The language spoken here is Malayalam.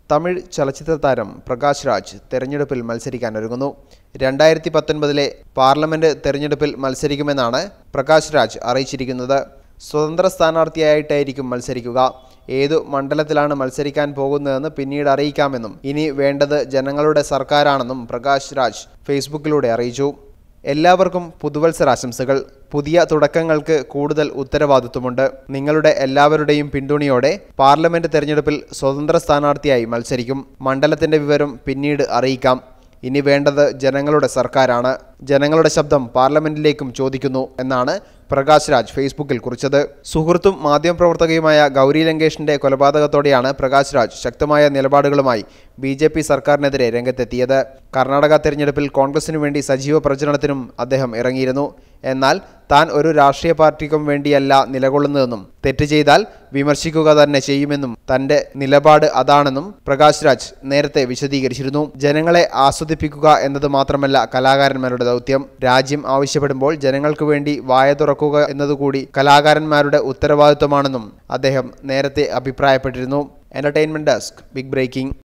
തമിഴ് ചലച്ചിത്ര താരം പ്രകാശ് രാജ് തെരഞ്ഞെടുപ്പിൽ മത്സരിക്കാൻ ഒരുങ്ങുന്നു രണ്ടായിരത്തി പത്തൊൻപതിലെ പാർലമെന്റ് തെരഞ്ഞെടുപ്പിൽ മത്സരിക്കുമെന്നാണ് പ്രകാശ് രാജ് അറിയിച്ചിരിക്കുന്നത് സ്വതന്ത്ര സ്ഥാനാർത്ഥിയായിട്ടായിരിക്കും മത്സരിക്കുക ഏതു മണ്ഡലത്തിലാണ് മത്സരിക്കാൻ പോകുന്നതെന്ന് പിന്നീട് അറിയിക്കാമെന്നും ഇനി വേണ്ടത് ജനങ്ങളുടെ സർക്കാരാണെന്നും പ്രകാശ് രാജ് ഫേസ്ബുക്കിലൂടെ അറിയിച്ചു എല്ലാവർക്കും പുതുവത്സരാശംസകൾ പുതിയ തുടക്കങ്ങൾക്ക് കൂടുതൽ ഉത്തരവാദിത്വമുണ്ട് നിങ്ങളുടെ എല്ലാവരുടെയും പിന്തുണയോടെ പാർലമെന്റ് തെരഞ്ഞെടുപ്പിൽ സ്വതന്ത്ര സ്ഥാനാർത്ഥിയായി മത്സരിക്കും മണ്ഡലത്തിന്റെ വിവരം പിന്നീട് അറിയിക്കാം ഇനി വേണ്ടത് ജനങ്ങളുടെ സർക്കാരാണ് ജനങ്ങളുടെ ശബ്ദം പാർലമെന്റിലേക്കും ചോദിക്കുന്നു എന്നാണ് പ്രകാശ് രാജ് ഫേസ്ബുക്കിൽ കുറിച്ചത് സുഹൃത്തും മാധ്യമപ്രവർത്തകയുമായ ഗൗരി ലങ്കേഷിന്റെ കൊലപാതകത്തോടെയാണ് പ്രകാശ് രാജ് ശക്തമായ നിലപാടുകളുമായി ബി ജെ പി സർക്കാരിനെതിരെ രംഗത്തെത്തിയത് കർണാടക തെരഞ്ഞെടുപ്പിൽ കോൺഗ്രസിനു വേണ്ടി സജീവ പ്രചരണത്തിനും അദ്ദേഹം ഇറങ്ങിയിരുന്നു എന്നാൽ താൻ ഒരു രാഷ്ട്രീയ പാർട്ടിക്കും വേണ്ടിയല്ല നിലകൊള്ളുന്നതെന്നും തെറ്റ് ചെയ്താൽ വിമർശിക്കുക തന്നെ ചെയ്യുമെന്നും തന്റെ നിലപാട് അതാണെന്നും പ്രകാശ് രാജ് നേരത്തെ വിശദീകരിച്ചിരുന്നു ജനങ്ങളെ ആസ്വദിപ്പിക്കുക എന്നത് മാത്രമല്ല കലാകാരന്മാരുടെ ദൗത്യം രാജ്യം ആവശ്യപ്പെടുമ്പോൾ ജനങ്ങൾക്ക് വേണ്ടി വായ തുറക്കുക എന്നതുകൂടി കലാകാരന്മാരുടെ ഉത്തരവാദിത്വമാണെന്നും അദ്ദേഹം നേരത്തെ അഭിപ്രായപ്പെട്ടിരുന്നു എന്റർടൈൻമെന്റ് ഡെസ്ക് ബിഗ് ബ്രേക്കിംഗ്